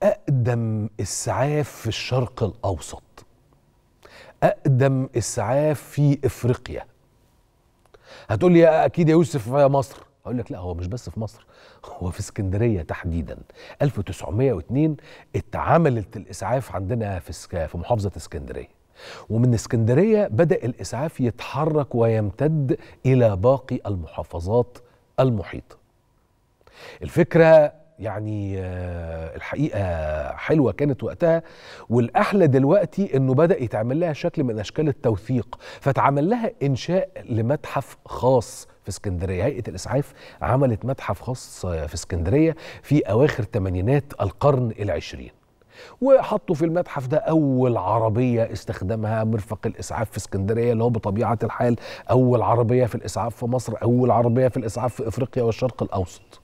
أقدم إسعاف في الشرق الأوسط أقدم إسعاف في إفريقيا هتقول لي أكيد يا يوسف في مصر هقول لك لا هو مش بس في مصر هو في اسكندرية تحديدا 1902 اتعملت الإسعاف عندنا في اسك- في محافظة اسكندرية ومن اسكندرية بدأ الإسعاف يتحرك ويمتد إلى باقي المحافظات المحيطة الفكرة يعني آه، الحقيقة حلوة كانت وقتها والأحلى دلوقتي إنه بدأ يتعمل لها شكل من أشكال التوثيق فتعمل لها إنشاء لمتحف خاص في اسكندرية هيئة الإسعاف عملت متحف خاص آه، في اسكندرية في أواخر تمانينات القرن العشرين وحطوا في المتحف ده أول عربية استخدمها مرفق الإسعاف في اسكندرية اللي هو بطبيعة الحال أول عربية في الإسعاف في مصر أول عربية في الإسعاف في إفريقيا والشرق الأوسط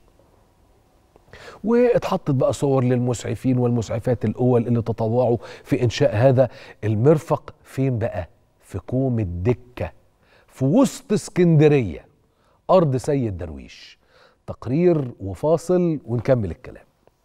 واتحطت بقى صور للمسعفين والمسعفات الأول اللي تطوعوا في إنشاء هذا المرفق فين بقى؟ في كوم الدكة في وسط اسكندرية أرض سيد درويش تقرير وفاصل ونكمل الكلام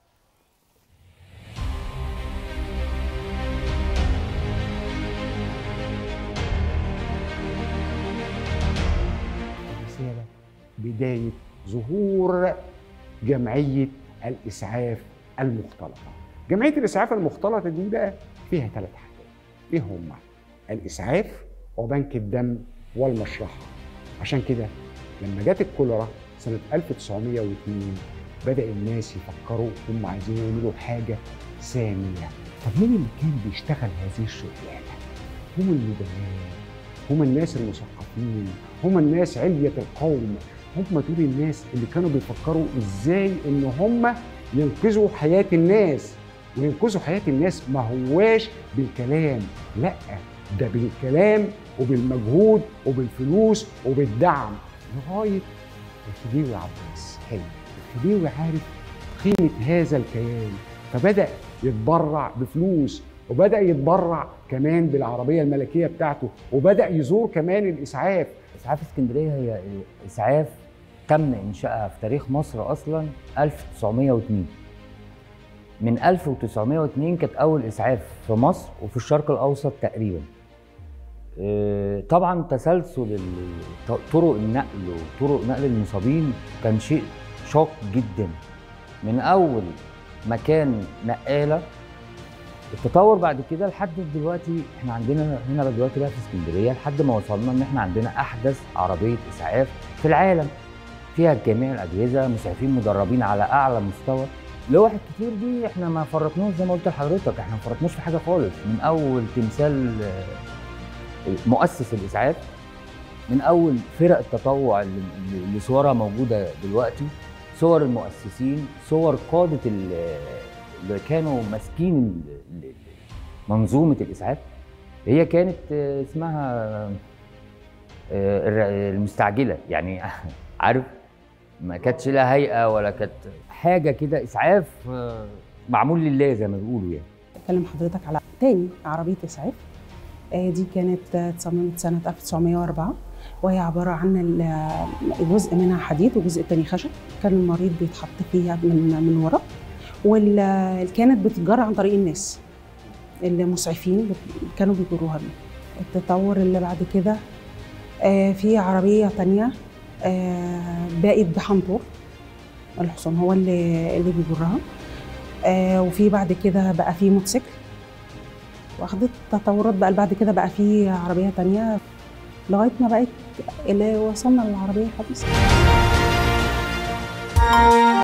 الرسالة بداية ظهور جمعية الإسعاف المختلطة جمعية الإسعاف المختلطة دي بقى فيها ثلاث حاجات إيه هما؟ الإسعاف وبنك الدم والمشرحة عشان كده لما جت الكوليرا سنة 1902 بدأ الناس يفكروا هم عايزين يعملوا حاجة سامية طب مين اللي كان بيشتغل هذه الشغلانة؟ هم النبلاء هم الناس المثقفين هم الناس علية القوم هم دول الناس اللي كانوا بيفكروا ازاي ان هم ينقذوا حياة الناس وينقذوا حياة الناس ما هواش بالكلام لا ده بالكلام وبالمجهود وبالفلوس وبالدعم لغاية الخديوي عباس حلو الخديوي عارف قيمة هذا الكيان فبدأ يتبرع بفلوس وبدأ يتبرع كمان بالعربية الملكية بتاعته وبدأ يزور كمان الإسعاف اسعاف اسكندريه هي اسعاف تم انشائها في تاريخ مصر اصلا 1902 من 1902 كانت اول اسعاف في مصر وفي الشرق الاوسط تقريبا آه، طبعا تسلسل ال- طرق النقل وطرق نقل المصابين كان شيء شاق جدا من اول مكان نقاله التطور بعد كده لحد دلوقتي احنا عندنا هنا دلوقتي بقى في اسكندريه لحد ما وصلنا ان احنا عندنا احدث عربيه اسعاف في العالم فيها جميع الاجهزه مسعفين مدربين على اعلى مستوى لوح الكتير دي احنا ما فرطناش زي ما قلت لحضرتك احنا ما فرطناش في حاجه خالص من اول تمثال آه، مؤسس الاسعاف من اول فرق التطوع اللي اللي صورها موجوده دلوقتي صور المؤسسين صور قاده ال- اللي كانوا ماسكين ال- ال- منظومه الاسعاف هي كانت آه، اسمها آه، الر- المستعجله يعني عارف ما كانتش لها هيئه ولا كانت حاجه كده اسعاف آه، معمول لله زي ما بيقولوا يعني بكلم حضرتك على تاني عربية إسعاف آه، دي كانت آه، اتصممت سنة 1904 وهي عبارة عن ال- جزء منها حديد وجزء التاني خشب كان المريض بيتحط فيها من من ورا واللي كانت بتتجرى عن طريق الناس المسعفين بت- كانوا بيجروها بيه التطور اللي بعد كده آه، في عربية تانية آه، بقت بحنطور الحصان هو اللي اللي بيجرها آه وفي بعد كده بقى في موتوسيكل واخدت تطورات بقى بعد كده بقى في عربيه تانية لغايه ما بقت اللي وصلنا للعربيه الحديثه